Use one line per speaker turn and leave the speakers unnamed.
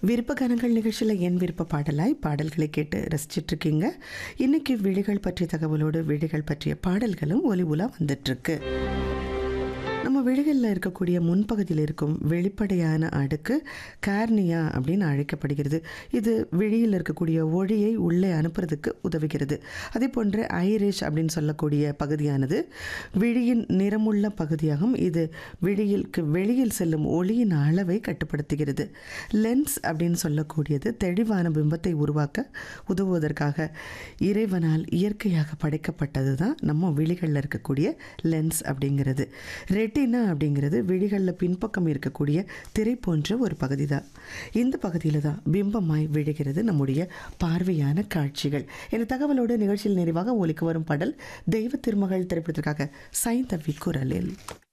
விருப்ப கணங்கள் நிகழ்ச்சியில் என் விருப்ப பாடலாய் பாடல்களை கேட்டு ரசிச்சிட்டு இருக்கீங்க இன்னைக்கு விழிகள் பற்றிய தகவலோடு விழிகள் பற்றிய பாடல்களும் ஒலி உலா வந்துட்டுருக்கு நம்ம விழிகளில் இருக்கக்கூடிய முன்பகுதியில் இருக்கும் வெளிப்படையான அடுக்கு கார்னியா அப்படின்னு அழைக்கப்படுகிறது இது விழியில் இருக்கக்கூடிய ஒளியை உள்ளே அனுப்புறதுக்கு உதவுகிறது அதே போன்று ஐரிஷ் அப்படின்னு சொல்லக்கூடிய பகுதியானது விழியின் நிறமுள்ள பகுதியாகும் இது விழியிற்கு வெளியில் செல்லும் ஒளியின் அளவை கட்டுப்படுத்துகிறது லென்ஸ் அப்படின்னு சொல்லக்கூடியது தெளிவான பிம்பத்தை உருவாக்க உதவுவதற்காக இறைவனால் இயற்கையாக படைக்கப்பட்டது தான் நம்ம விழிகளில் இருக்கக்கூடிய லென்ஸ் அப்படிங்கிறது ரெட்டினா அப்படிங்கிறது விழிகளில் பின்பக்கம் இருக்கக்கூடிய திரை போன்ற ஒரு பகுதி தான் இந்த பகுதியில் தான் பிம்பமாய் விழுகிறது நம்முடைய பார்வையான காட்சிகள் இந்த தகவலோடு நிகழ்ச்சியில் நிறைவாக ஒலிக்கு வரும் பாடல் தெய்வ திருமகள் திரைப்படத்திற்காக சைந்தவி குரலில்